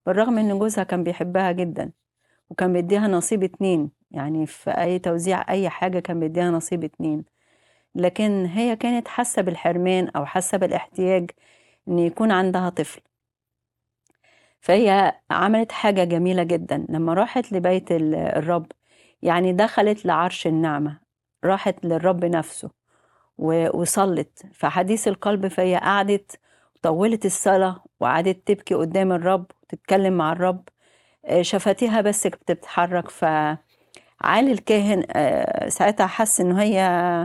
بالرغم إن جوزها كان بيحبها جدًا، وكان بيدّيها نصيب 2 يعني في أي توزيع أي حاجة كان بيدّيها نصيب 2 لكن هي كانت حاسة بالحرمان أو حاسة بالاحتياج إن يكون عندها طفل. فهي عملت حاجة جميلة جدًا، لمّا راحت لبيت ال الرب، يعني دخلت لعرش النعمة، راحت للرب نفسه و وصلِّت، فحديث القلب فهي قعدت طوّلت الصلاة وقعدت تبكي قدّام الرب وتتكلم مع الرب، آآ شفتيها بس كانت بتتحرك، فعالي الكاهن آآ ساعتها حَس إنه هي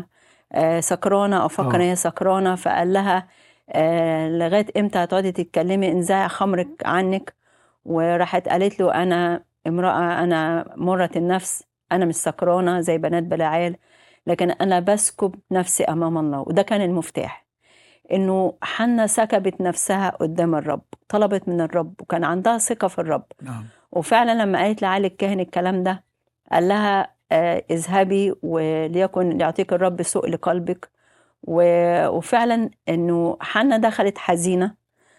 آآ سكرانة أو فكّر إن آه. هي سكرانة، فقال لها آآ "لغاية إمتى هتقعدي تتكلمي؟ انزعي خمرِك عنِّك." وراحت قالت له: "أنا امرأة أنا مُرّة النفس، أنا مش سكرانة زي بنات بليعال، لكن أنا باسكب نفسي أمام الله." وده كان المفتاح، إنه حنّة سكبت نفسها قدّام الرب، طلبت من الرب وكان عندها ثقة في الرب، نعم. وفعلًا لمّا قالت لعالي الكاهن الكلام ده، قال لها آآ "اذهبي وليكن يعطيكِ الرب سؤل قلبِك." و وفعلًا إنه حنّة دخلت حزينة،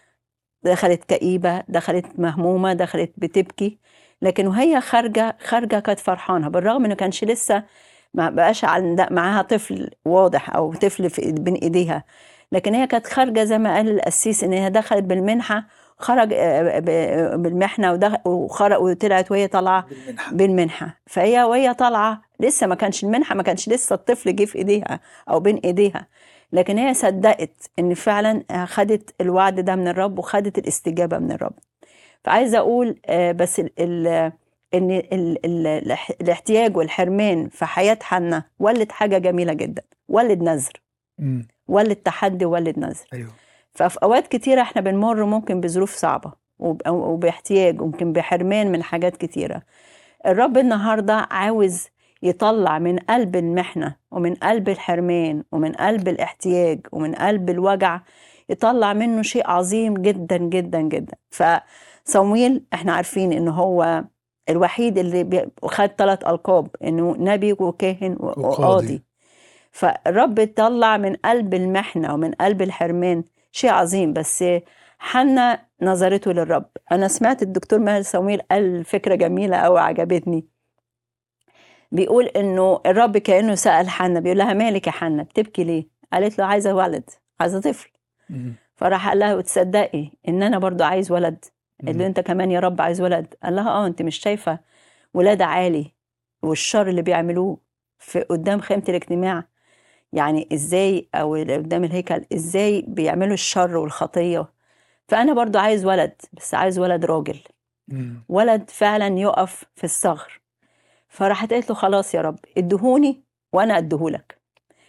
دخلت كئيبة، دخلت مهمومة، دخلت بتبكي، لكن وهي خارجة، خارجة كانت فرحانة، بالرغم إنه كانش لسه ما بقاش عند معاها طفل واضح أو طفل في إيد بين إيديها، لكن هي كانت خارجة زي ما قال القسيس إن هي دخلت بالمنحة، خرج آآ ب بالمحنة ودخ وخر وطلعت وهي طالعة بالمنحة. بالمنحة، فهي وهي طالعة لسه ما كانش المنحة ما كانش لسه الطفل جه في إيديها أو بين إيديها، لكن هي صدّقت إن فعلًا آآ خدت الوعد ده من الرب وخدت الاستجابة من الرب. فعايزة أقول آآ بس ال ال إن ال ال الاح الاحتياج والحرمان في حياة حنّة ولِّد حاجة جميلة جدًا، ولِّد نذر، إمم. ولِّد تحدي وولِّد نذر. أيوه. ففي أوقات كتيرة إحنا بنمُر ممكن بظروف صعبة وب أو وباحتياج ويمكن بحرمان من حاجات كتيرة. الرب النهارده عاوز يطلّع من قلب المحنة ومن قلب الحرمان ومن قلب الاحتياج ومن قلب الوجع، يطلّع منه شيء عظيم جدًا، جدًا، جدًا. فصموئيل إحنا عارفين إن هو الوحيد اللي ب خد 3 ألقاب، إنه نبي وكاهن و وقاضي. وقاضي. فالرب طلّع من قلب المحنة ومن قلب الحرمان شيء عظيم، بس حنّة نظرته للرب. أنا سمعت الدكتور ماهر صموئيل قال فكرة جميلة أوي عجبتني. بيقول إنه الرب كإنه سأل حنّة بيقول لها: "مالِك يا حنّة بتبكي ليه؟" قالت له: "عايزة ولد، عايزة طفل." إمم. فراح قال لها: "وتصدقي إن أنا برضه عايز ولد؟" قالت له: إمم. "أنت كمان يا رب عايز ولد؟" قال لها: "آه، أنتِ مش شايفة ولاد عالي والشر اللي بيعملوه في قدّام خيمة الاجتماع، يعني إزاي أو ال قدّام الهيكل، إزاي بيعملوا الشر والخطية، فأنا برضه عايز ولد، بس عايز ولد راجل، إمم. ولد فعلًا يُقف في الثغر." فراحت قالت له: "خلاص يا رب ادّيهوني وأنا أدّيه لك."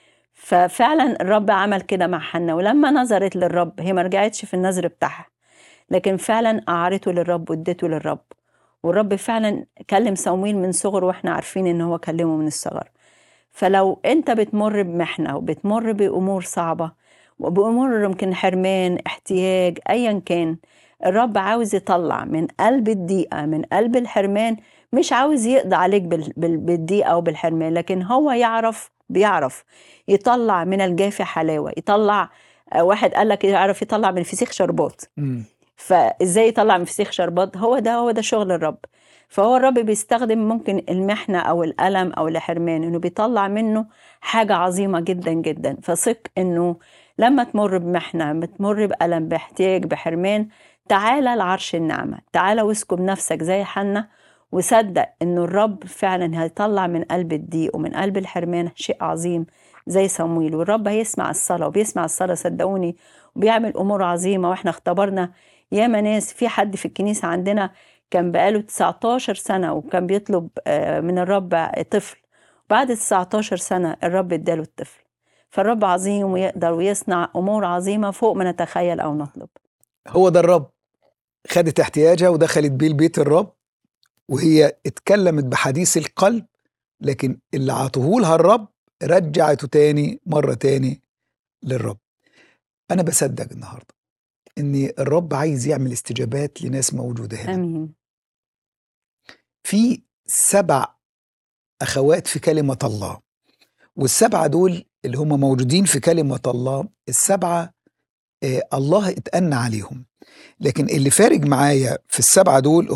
ففعلًا الرب عمل كده مع حنّة، ولمّا نظرت للرب هي ما رجعتش في النذر بتاعها، لكن فعلًا قعّرته للرب وادّته للرب، والرب فعلًا كلّم صموئيل من صغره وإحنا عارفين إن هو كلّمه من الصغر. فلو أنت بتمُر بمحنة وبتمُر بأمور صعبة وبأمور يمكن حرمان، احتياج، أيًا كان، الرب عاوز يطلّع من قلب الضيقة، من قلب الحرمان، مش عاوز يقضي عليك بال بال بالضيقة أو بالحرمان، لكن هو يعرف بيعرف يطلّع من الجاف حلاوة، يطلّع آآ واحد قال لك يعرف يطلّع من الفسيخ شربات. إمم. فإزاي يطلّع من الفسيخ شربات؟ هو ده هو ده شغل الرب. فهو الرب بيستخدم ممكن المحنة أو الألم أو الحرمان، إنه بيطلّع منه حاجة عظيمة جدًا، جدًا. فثق إنه لمّا تمُر بمحنة، بتمُر بألم، باحتياج، بحرمان، تعالَ لعرش النعمة، تعالَ واسكب نفسك زي حنّة، وصدّق إنه الرب فعلًا هيطلّع من قلب الضيق ومن قلب الحرمان شيء عظيم زي صموئيل، والرب هيسمع الصلاة وبيسمع الصلاة صدقوني، وبيعمل أمور عظيمة، وإحنا اختبرنا ياما ناس في حد في الكنيسة عندنا كان بقى له 19 سنة وكان بيطلب آآ من الرب طفل، بعد 19 سنة الرب ادّى له الطفل. فالرب عظيم ويقدر ويصنع أمور عظيمة فوق ما نتخيل أو نطلب. هو ده الرب. خدت احتياجها ودخلت بيه لبيت الرب، وهي اتكلمت بحديث القلب، لكن اللي عطاه لها الرب رجّعته تاني مرّة تاني للرب. أنا باصدّق النهارده إن الرب عايز يعمل استجابات لناس موجودة هنا. آمين. في 7 أخوات في كلمة الله، وال7 دول اللي هم موجودين في كلمة الله، ال7 آه الله اتأنى عليهم لكن اللي فارق معايا في السبعة دول